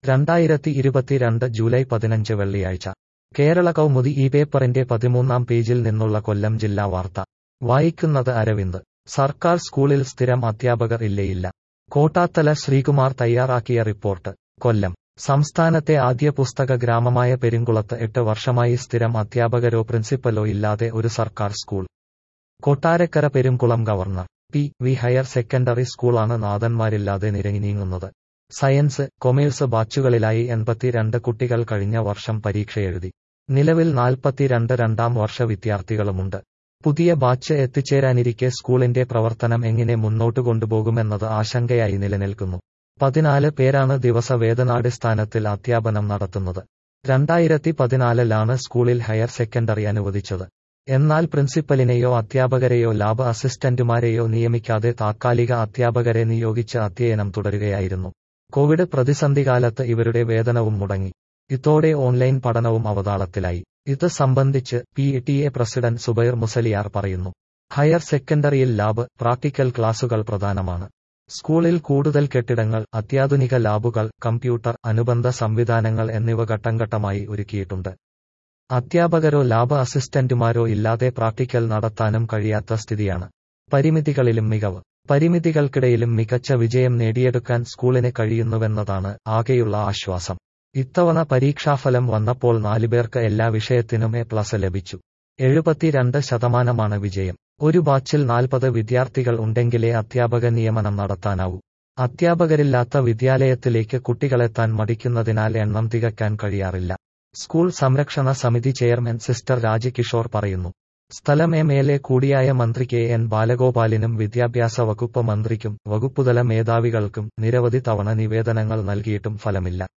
രണ്ടായിരത്തി ഇരുപത്തിരണ്ട് ജൂലൈ പതിനഞ്ച് വെള്ളിയാഴ്ച കേരള കൗമുദി ഈ പേപ്പറിന്റെ പതിമൂന്നാം പേജിൽ നിന്നുള്ള കൊല്ലം ജില്ലാ വാർത്ത വായിക്കുന്നത് അരവിന്ദ് സർക്കാർ സ്കൂളിൽ സ്ഥിരം അധ്യാപകർ ഇല്ലേയില്ല കോട്ടാത്തല ശ്രീകുമാർ തയ്യാറാക്കിയ റിപ്പോർട്ട് കൊല്ലം സംസ്ഥാനത്തെ ആദ്യ പുസ്തക ഗ്രാമമായ പെരുങ്കുളത്ത് എട്ട് വർഷമായി സ്ഥിരം അധ്യാപകരോ പ്രിൻസിപ്പലോ ഇല്ലാതെ ഒരു സർക്കാർ school Kottarakkara Perumkulam governor P V higher secondary സ്കൂളാണ് നാഥന്മാരില്ലാതെ നിരങ്ങി നീങ്ങുന്നത് സയൻസ് കൊമേഴ്സ് ബാച്ചുകളിലായി എൺപത്തിരണ്ട് കുട്ടികൾ കഴിഞ്ഞ വർഷം പരീക്ഷ എഴുതി നിലവിൽ നാൽപ്പത്തിരണ്ട് രണ്ടാം വർഷ വിദ്യാർത്ഥികളുമുണ്ട് പുതിയ ബാച്ച് എത്തിച്ചേരാനിരിക്കെ സ്കൂളിന്റെ പ്രവർത്തനം എങ്ങനെ മുന്നോട്ട് കൊണ്ടുപോകുമെന്നത് ആശങ്കയായി നിലനിൽക്കുന്നു പതിനാല് പേരാണ് ദിവസവേതനാടിസ്ഥാനത്തിൽ അധ്യാപനം നടത്തുന്നത് രണ്ടായിരത്തി പതിനാലിലാണ് സ്കൂളിൽ ഹയർ സെക്കൻഡറി അനുവദിച്ചത് എന്നാൽ പ്രിൻസിപ്പലിനെയോ അധ്യാപകരെയോ ലാബ് അസിസ്റ്റന്റുമാരെയോ നിയമിക്കാതെ താത്കാലിക അധ്യാപകരെ നിയോഗിച്ച് അധ്യയനം തുടരുകയായിരുന്നു കോവിഡ് പ്രതിസന്ധികാലത്ത് ഇവരുടെ വേതനവും മുടങ്ങി ഇതോടെ ഓൺലൈൻ പഠനവും അവതാളത്തിലായി ഇത് സംബന്ധിച്ച് P T A president Zubair Musaliyar പറയുന്നു ഹയർ സെക്കൻഡറിയിൽ ലാബ് പ്രാക്ടിക്കൽ ക്ലാസുകൾ പ്രധാനമാണ് സ്കൂളിൽ കൂടുതൽ കെട്ടിടങ്ങൾ അത്യാധുനിക ലാബുകൾ കമ്പ്യൂട്ടർ അനുബന്ധ സംവിധാനങ്ങൾ എന്നിവ ഘട്ടംഘട്ടമായി ഒരുക്കിയിട്ടുണ്ട് അധ്യാപകരോ ലാബ് അസിസ്റ്റന്റുമാരോ ഇല്ലാതെ പ്രാക്ടിക്കൽ നടത്താനും കഴിയാത്ത സ്ഥിതിയാണ് പരിമിതികളിലും മികവ് പരിമിതികൾക്കിടയിലും മികച്ച വിജയം നേടിയെടുക്കാൻ സ്കൂളിന് കഴിയുന്നുവെന്നതാണ് ആകെയുള്ള ആശ്വാസം ഇത്തവണ പരീക്ഷാഫലം വന്നപ്പോൾ നാലുപേർക്ക് എല്ലാ വിഷയത്തിനും എ പ്ലസ് ലഭിച്ചു എഴുപത്തിരണ്ട് ശതമാനമാണ് വിജയം ഒരു ബാച്ചിൽ നാൽപ്പത് വിദ്യാർത്ഥികൾ ഉണ്ടെങ്കിലേ അധ്യാപക നിയമനം നടത്താനാവൂ അധ്യാപകരില്ലാത്ത വിദ്യാലയത്തിലേക്ക് കുട്ടികളെത്താൻ മടിക്കുന്നതിനാൽ എണ്ണം തികക്കാൻ കഴിയാറില്ല സ്കൂൾ സംരക്ഷണ സമിതി ചെയർമാൻ സിസ്റ്റർ രാജകിഷോർ പറയുന്നു സ്ഥലം എം എൽ എ കൂടിയായ മന്ത്രി കെ എൻ ബാലഗോപാലിനും വിദ്യാഭ്യാസ വകുപ്പ് മന്ത്രിക്കും വകുപ്പുതല മേധാവികൾക്കും നിരവധി തവണ നിവേദനങ്ങൾ നൽകിയിട്ടും ഫലമില്ല